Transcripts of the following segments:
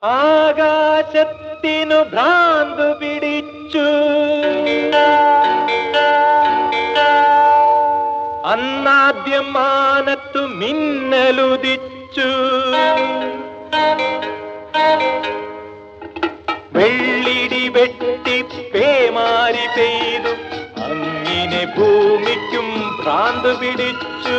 ആകാശത്തിനു ഭ്രാന്തു പിടിച്ചു അന്നാദ്യം മാനത്തു മിന്നലുദിച്ചു വെള്ളിടി വെട്ടി പേമാരി പെയ്തു അങ്ങനെ ഭൂമിക്കും ഭ്രാന്ത് പിടിച്ചു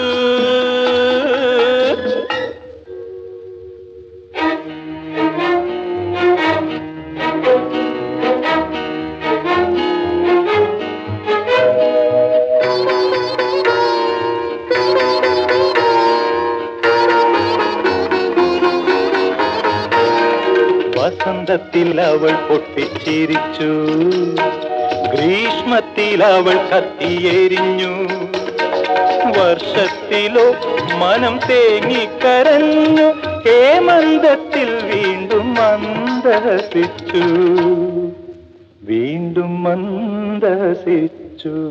വസന്തത്തിൽ അവൾ പൊട്ടിച്ചിരിച്ചു ഗ്രീഷ്മത്തിൽ അവൾ കത്തിയെരിഞ്ഞു വർഷത്തിലോ മനം തേങ്ങിക്കരഞ്ഞു ഹേമന്തത്തിൽ വീണ്ടും മന്ദഹസിച്ചു വീണ്ടും മന്ദഹസിച്ചു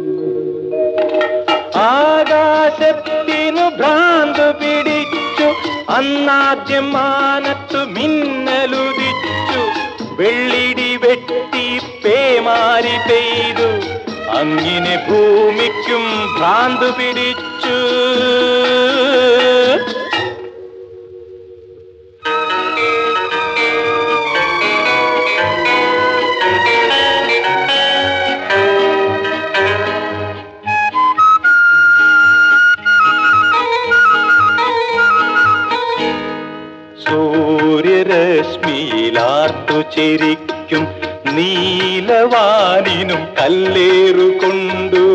ആകാശത്തിനു ഭ്രാന്ത് പിടിച്ചു അന്നാദ്യം മാനത്തു മിന്നലുദിച്ചു വെള്ളിടി വെട്ടി പേമാരി പെയ്തു അങ്ങനെ ഭൂമിക്കും ഭ്രാന്ത് പിടിച്ചു സൂര്യരശ്മിയിലാർത്തു ചിരിക്കും നീലവാനിനും കല്ലേറുകൊണ്ടു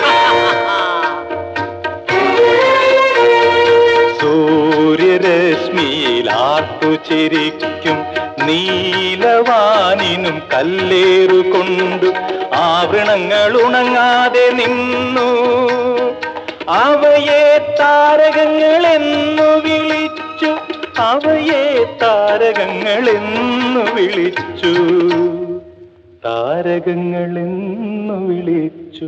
സൂര്യരശ്മിയിലാർത്തു ചിരിക്കും നീലവാനിനും കല്ലേറുകൊണ്ടു ആവരണങ്ങൾ ഉണങ്ങാതെ നിന്നു അവയെ താരകങ്ങൾ എന്നു വിളിച്ചു അവയെ താരകങ്ങൾ എന്നു വിളിച്ചു താരകങ്ങൾ എന്നു വിളിച്ചു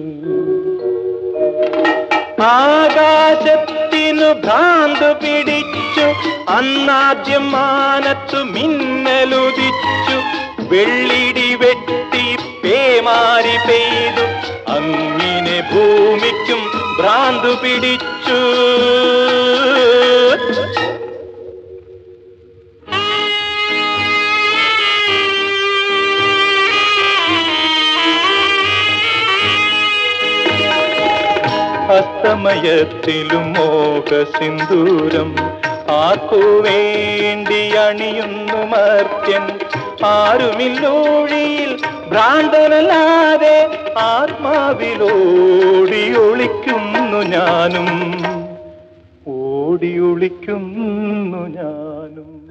ആകാശത്തിനു ഭ്രാന്ത് പിടിച്ചു അന്നാദ്യം മാനത്തു മിന്നലുദിച്ചു വെള്ളിടി വെട്ടി പേമാരി പെയ്തു അങ്ങനെ ഭൂമിക്കും ഭ്രാന്ത് പിടിച്ചു അസ്തമയത്തിലും മോഹ സിന്ദൂരം ആർക്കു വേണ്ടി അണിയുന്നു മർത്യൻ ആരുമില്ലൂഴിയിൽ ഭ്രാന്തനല്ലാതെ ആത്മാവിലോടി ഒളിക്കുന്നു ഞാനും ഓടി ഒളിക്കുന്നു ഞാനും